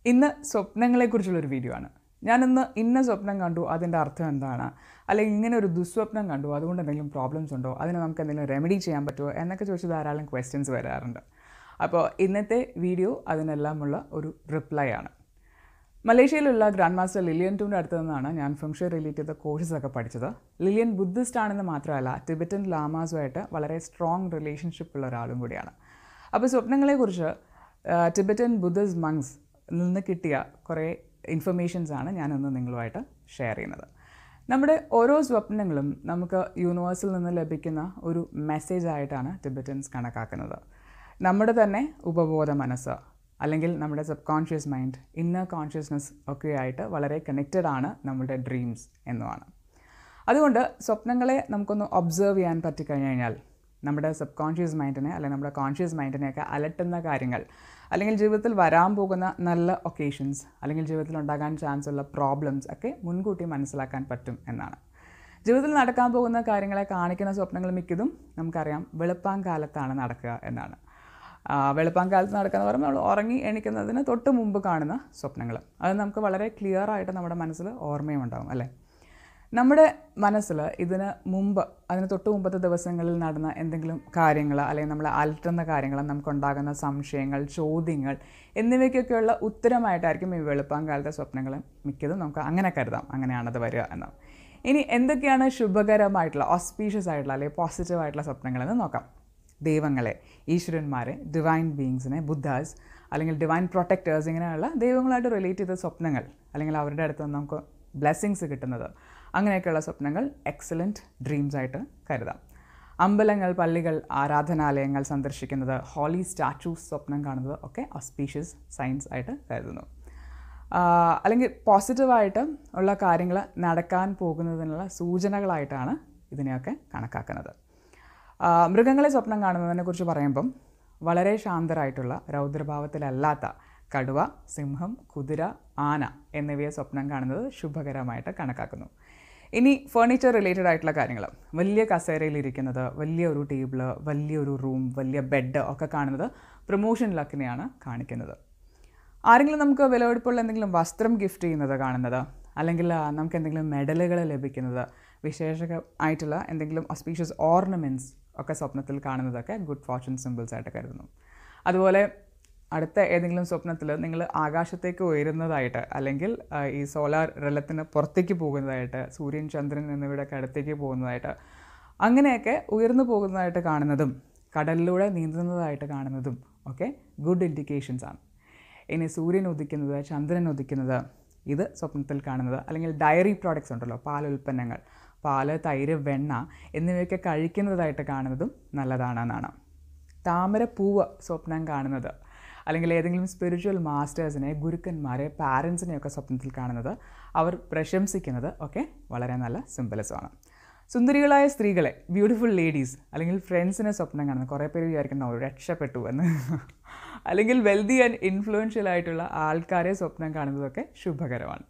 ഇന്ന് സ്വപ്നങ്ങളെക്കുറിച്ചുള്ളൊരു വീഡിയോ ആണ് ഞാനിന്ന് ഇന്ന സ്വപ്നം കണ്ടു അതിൻ്റെ അർത്ഥം എന്താണ് അല്ലെങ്കിൽ ഇങ്ങനെ ഒരു ദുസ്വപ്നം കണ്ടു അതുകൊണ്ട് എന്തെങ്കിലും പ്രോബ്ലംസ് ഉണ്ടോ അതിന് നമുക്ക് എന്തെങ്കിലും റെമഡി ചെയ്യാൻ പറ്റുമോ എന്നൊക്കെ ചോദിച്ച് ധാരാളം ക്വസ്റ്റ്യൻസ് വരാറുണ്ട് അപ്പോൾ ഇന്നത്തെ വീഡിയോ അതിനെല്ലാമുള്ള ഒരു റിപ്ലൈ ആണ് മലേഷ്യയിലുള്ള ഗ്രാൻഡ് മാസ്റ്റർ ലിലിയൻ ടൂൻ്റെ അടുത്ത് നിന്നാണ് ഞാൻ ഫംഗ്ഷൻ റിലേറ്റ് ചെയ്ത കോഴ്സസ് ഒക്കെ പഠിച്ചത് ലിലിയൻ ബുദ്ധിസ്റ്റ് ആണെന്ന് മാത്രമല്ല ടിബറ്റൻ ലാമാസുമായിട്ട് വളരെ സ്ട്രോങ് റിലേഷൻഷിപ്പ് ഉള്ള ഒരാളും കൂടിയാണ് അപ്പോൾ സ്വപ്നങ്ങളെക്കുറിച്ച് ടിബറ്റൻ ബുദ്ധിസ്റ്റ് മങ്സ് നിന്ന് കിട്ടിയ കുറേ ഇൻഫർമേഷൻസ് ആണ് ഞാൻ ഇന്ന് നിങ്ങളുമായിട്ട് ഷെയർ ചെയ്യുന്നത് നമ്മുടെ ഓരോ സ്വപ്നങ്ങളും നമുക്ക് യൂണിവേഴ്സിൽ നിന്ന് ലഭിക്കുന്ന ഒരു മെസ്സേജ് ആയിട്ടാണ് ടിബറ്റൻസ് കണക്കാക്കുന്നത് നമ്മുടെ തന്നെ ഉപബോധ മനസ്സ് അല്ലെങ്കിൽ നമ്മുടെ subconscious mind inner consciousness ഒക്കെ ആയിട്ട് വളരെ കണക്റ്റഡ് ആണ് നമ്മുടെ ഡ്രീംസ് എന്നുമാണ് അതുകൊണ്ട് സ്വപ്നങ്ങളെ നമുക്കൊന്ന് ഒബ്സർവ് ചെയ്യാൻ പറ്റിക്കഴിഞ്ഞ് കഴിഞ്ഞാൽ നമ്മുടെ സബ് കോൺഷ്യസ് മൈൻഡിനെ അല്ലെങ്കിൽ നമ്മുടെ കോൺഷ്യസ് മൈൻഡിനെയൊക്കെ അലട്ടുന്ന കാര്യങ്ങൾ അല്ലെങ്കിൽ ജീവിതത്തിൽ വരാൻ പോകുന്ന നല്ല ഒക്കേഷൻസ് അല്ലെങ്കിൽ ജീവിതത്തിൽ ഉണ്ടാകാൻ ചാൻസ് ഉള്ള പ്രോബ്ലംസ് ഒക്കെ മുൻകൂട്ടി മനസ്സിലാക്കാൻ പറ്റും എന്നാണ് ജീവിതത്തിൽ നടക്കാൻ പോകുന്ന കാര്യങ്ങളെ കാണിക്കുന്ന സ്വപ്നങ്ങൾ മിക്കതും നമുക്കറിയാം വെളുപ്പാൻ കാലത്താണ് നടക്കുക എന്നാണ് ആ, വെളുപ്പാൻ കാലത്ത് നടക്കുക എന്ന് പറയുമ്പോൾ നമ്മൾ ഉറങ്ങി എണീക്കുന്നതിന് തൊട്ട് മുമ്പ് കാണുന്ന സ്വപ്നങ്ങൾ അത് നമുക്ക് വളരെ ക്ലിയർ ആയിട്ട് നമ്മുടെ മനസ്സിൽ ഓർമ്മയും ഉണ്ടാകും അല്ലേ നമ്മുടെ മനസ്സിൽ ഇതിന് മുമ്പ് അതിന് തൊട്ട് മുമ്പത്തെ ദിവസങ്ങളിൽ നടന്ന എന്തെങ്കിലും കാര്യങ്ങൾ അല്ലെങ്കിൽ നമ്മളെ അലട്ടുന്ന കാര്യങ്ങൾ നമുക്കുണ്ടാകുന്ന സംശയങ്ങൾ ചോദ്യങ്ങൾ എന്നിവയ്ക്കൊക്കെയുള്ള ഉത്തരമായിട്ടായിരിക്കും ഈ വെളുപ്പാൻ കാലത്തെ സ്വപ്നങ്ങൾ മിക്കതും നമുക്ക് അങ്ങനെ കരുതാം അങ്ങനെയാണത് വരിക എന്ന് ഇനി എന്തൊക്കെയാണ് ശുഭകരമായിട്ടുള്ള ഓസ്പീഷ്യസ് ആയിട്ടുള്ള അല്ലെങ്കിൽ പോസിറ്റീവ് ആയിട്ടുള്ള സ്വപ്നങ്ങളെന്ന് നോക്കാം ദൈവങ്ങളെ ഈശ്വരന്മാരെ ഡിവൈൻ ബീങ്സിനെ ബുദ്ധാസ് അല്ലെങ്കിൽ ഡിവൈൻ പ്രൊട്ടക്റ്റേഴ്സ് ഇങ്ങനെയുള്ള ദൈവങ്ങളായിട്ട് റിലേറ്റ് ചെയ്ത സ്വപ്നങ്ങൾ അല്ലെങ്കിൽ അവരുടെ അടുത്ത് നിന്ന് നമുക്ക് ബ്ലെസ്സിങ്സ് കിട്ടുന്നത് അങ്ങനെയൊക്കെയുള്ള സ്വപ്നങ്ങൾ എക്സലൻറ്റ് ഡ്രീംസ് ആയിട്ട് കരുതാം അമ്പലങ്ങൾ പള്ളികൾ ആരാധനാലയങ്ങൾ സന്ദർശിക്കുന്നത് ഹോളി സ്റ്റാച്യൂസ് സ്വപ്നം കാണുന്നത് ഒക്കെ ഓസ്പീഷ്യസ് സയൻസ് ആയിട്ട് കരുതുന്നു ആ, അല്ലെങ്കിൽ പോസിറ്റീവായിട്ട് ഉള്ള കാര്യങ്ങൾ നടക്കാൻ പോകുന്നതിനുള്ള സൂചനകളായിട്ടാണ് ഇതിനെയൊക്കെ കണക്കാക്കുന്നത് ആ, മൃഗങ്ങളെ സ്വപ്നം കാണുന്നതിനെ കുറിച്ച് പറയുമ്പം വളരെ ശാന്തരായിട്ടുള്ള രൗദ്രഭാവത്തിലല്ലാത്ത കടുവ സിംഹം കുതിര ആന എന്നിവയെ സ്വപ്നം കാണുന്നത് ശുഭകരമായിട്ട് കണക്കാക്കുന്നു ഇനി ഫേർണിച്ചർ റിലേറ്റഡ് ആയിട്ടുള്ള കാര്യങ്ങൾ വലിയ കസേരയിൽ ഇരിക്കുന്നത് വലിയ ഒരു ടേബിള് വലിയൊരു റൂം വലിയ ബെഡ് ഒക്കെ കാണുന്നത് പ്രൊമോഷൻ ലക്കിനെയാണ് കാണിക്കുന്നത് ആരെങ്കിലും നമുക്ക് വിലപിടിപ്പുള്ള എന്തെങ്കിലും വസ്ത്രം ഗിഫ്റ്റ് ചെയ്യുന്നത് കാണുന്നത് അല്ലെങ്കിൽ ആ, നമുക്ക് എന്തെങ്കിലും മെഡലുകൾ ലഭിക്കുന്നത് വിശേഷ ആയിട്ടുള്ള എന്തെങ്കിലും ഒസ്പീഷ്യസ് ഓർണമെൻറ്റ്സ് ഒക്കെ സ്വപ്നത്തിൽ കാണുന്നതൊക്കെ ഗുഡ് ഫോർച്യൂൺ സിമ്പിൾസ് ആയിട്ട് കരുതുന്നു അതുപോലെ അടുത്ത ഏതെങ്കിലും സ്വപ്നത്തിൽ നിങ്ങൾ ആകാശത്തേക്ക് ഉയരുന്നതായിട്ട് അല്ലെങ്കിൽ ആ, ഈ സോലാർ റെലത്തിന് പുറത്തേക്ക് പോകുന്നതായിട്ട് സൂര്യൻ ചന്ദ്രൻ എന്നിവയുടെയൊക്കെ അടുത്തേക്ക് പോകുന്നതായിട്ട് അങ്ങനെയൊക്കെ ഉയർന്നു പോകുന്നതായിട്ട് കാണുന്നതും കടലിലൂടെ നീന്തുന്നതായിട്ട് കാണുന്നതും ഒക്കെ ഗുഡ് ഇൻഡിക്കേഷൻസ് ആണ് ഇനി സൂര്യൻ ഉദിക്കുന്നത് ചന്ദ്രൻ ഉദിക്കുന്നത് ഇത് സ്വപ്നത്തിൽ കാണുന്നത് അല്ലെങ്കിൽ ഡയറി പ്രോഡക്ട്സ് ഉണ്ടല്ലോ പാൽ ഉൽപ്പന്നങ്ങൾ പാല് തൈര് വെണ്ണ എന്നിവയൊക്കെ കഴിക്കുന്നതായിട്ട് കാണുന്നതും നല്ലതാണെന്നാണ് താമരപ്പൂവ് സ്വപ്നം കാണുന്നത് അല്ലെങ്കിൽ ഏതെങ്കിലും സ്പിരിച്വൽ മാസ്റ്റേഴ്സിനെ ഗുരുക്കന്മാരെ പാരൻസിനെയൊക്കെ സ്വപ്നത്തിൽ കാണുന്നത് അവർ പ്രശംസിക്കുന്നത് ഒക്കെ വളരെ നല്ല സിംബലിസമാണ് സുന്ദരികളായ സ്ത്രീകളെ ബ്യൂട്ടിഫുൾ ലേഡീസ് അല്ലെങ്കിൽ ഫ്രണ്ട്സിനെ സ്വപ്നം കാണുന്നത് കുറേ പേര് വിചാരിക്കുന്നു അവർ രക്ഷപ്പെട്ടു എന്ന് അല്ലെങ്കിൽ വെൽതി ആൻഡ് ഇൻഫ്ലുവൻഷ്യൽ ആയിട്ടുള്ള ആൾക്കാരെ സ്വപ്നം കാണുന്നതൊക്കെ ശുഭകരമാണ്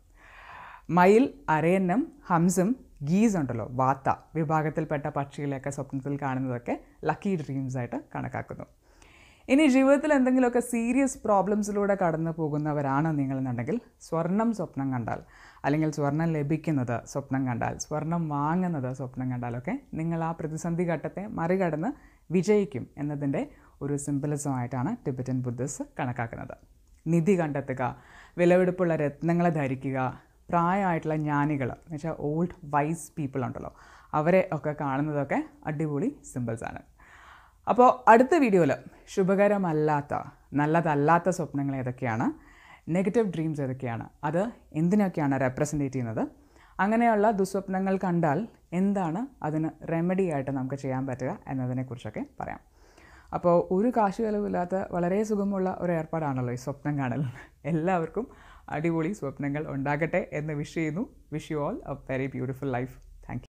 മയിൽ അരയന്നം ഹംസം ഗീസ് ഉണ്ടല്ലോ വാത്ത വിഭാഗത്തിൽപ്പെട്ട പക്ഷികളെയൊക്കെ സ്വപ്നത്തിൽ കാണുന്നതൊക്കെ ലക്കി ഡ്രീംസ് ആയിട്ട് കണക്കാക്കുന്നു ഇനി ജീവിതത്തിൽ എന്തെങ്കിലുമൊക്കെ സീരിയസ് പ്രോബ്ലംസിലൂടെ കടന്നു പോകുന്നവരാണ് നിങ്ങളെന്നുണ്ടെങ്കിൽ സ്വർണം സ്വപ്നം കണ്ടാൽ അല്ലെങ്കിൽ സ്വർണം ലഭിക്കുന്നത് സ്വപ്നം കണ്ടാൽ സ്വർണം വാങ്ങുന്നത് സ്വപ്നം കണ്ടാലൊക്കെ നിങ്ങൾ ആ പ്രതിസന്ധി ഘട്ടത്തെ മറികടന്ന് വിജയിക്കും എന്നതിൻ്റെ ഒരു സിംബലിസമായിട്ടാണ് ടിബറ്റൻ ബുദ്ധിസ്റ്റ് കണക്കാക്കുന്നത് നിധി കണ്ടെത്തുക വിലപിടിപ്പുള്ള രത്നങ്ങളെ ധരിക്കുക പ്രായമായിട്ടുള്ള ജ്ഞാനികൾ എന്ന് വെച്ചാൽ ഓൾഡ് വൈസ് പീപ്പിൾ ഉണ്ടല്ലോ അവരെ ഒക്കെ കാണുന്നതൊക്കെ അടിപൊളി സിമ്പിൾസ് ആണ് അപ്പോൾ അടുത്ത വീഡിയോയിൽ ശുഭകരമല്ലാത്ത നല്ലതല്ലാത്ത സ്വപ്നങ്ങൾ ഏതൊക്കെയാണ് നെഗറ്റീവ് ഡ്രീംസ് ഏതൊക്കെയാണ് അത് എന്തിനൊക്കെയാണ് റെപ്രസെൻറ്റേറ്റ് ചെയ്യുന്നത് അങ്ങനെയുള്ള ദുസ്വപ്നങ്ങൾ കണ്ടാൽ എന്താണ് അതിന് റെമഡി ആയിട്ട് നമുക്ക് ചെയ്യാൻ പറ്റുക എന്നതിനെക്കുറിച്ചൊക്കെ പറയാം അപ്പോൾ ഒരു കാശ് ചിലവില്ലാത്ത വളരെ സുഖമുള്ള ഒരു ഏർപ്പാടാണല്ലോ ഈ സ്വപ്നം കാണൽ എല്ലാവർക്കും അടിപൊളി സ്വപ്നങ്ങൾ ഉണ്ടാകട്ടെ എന്ന് വിഷ് ചെയ്യുന്നു wish you all a very beautiful life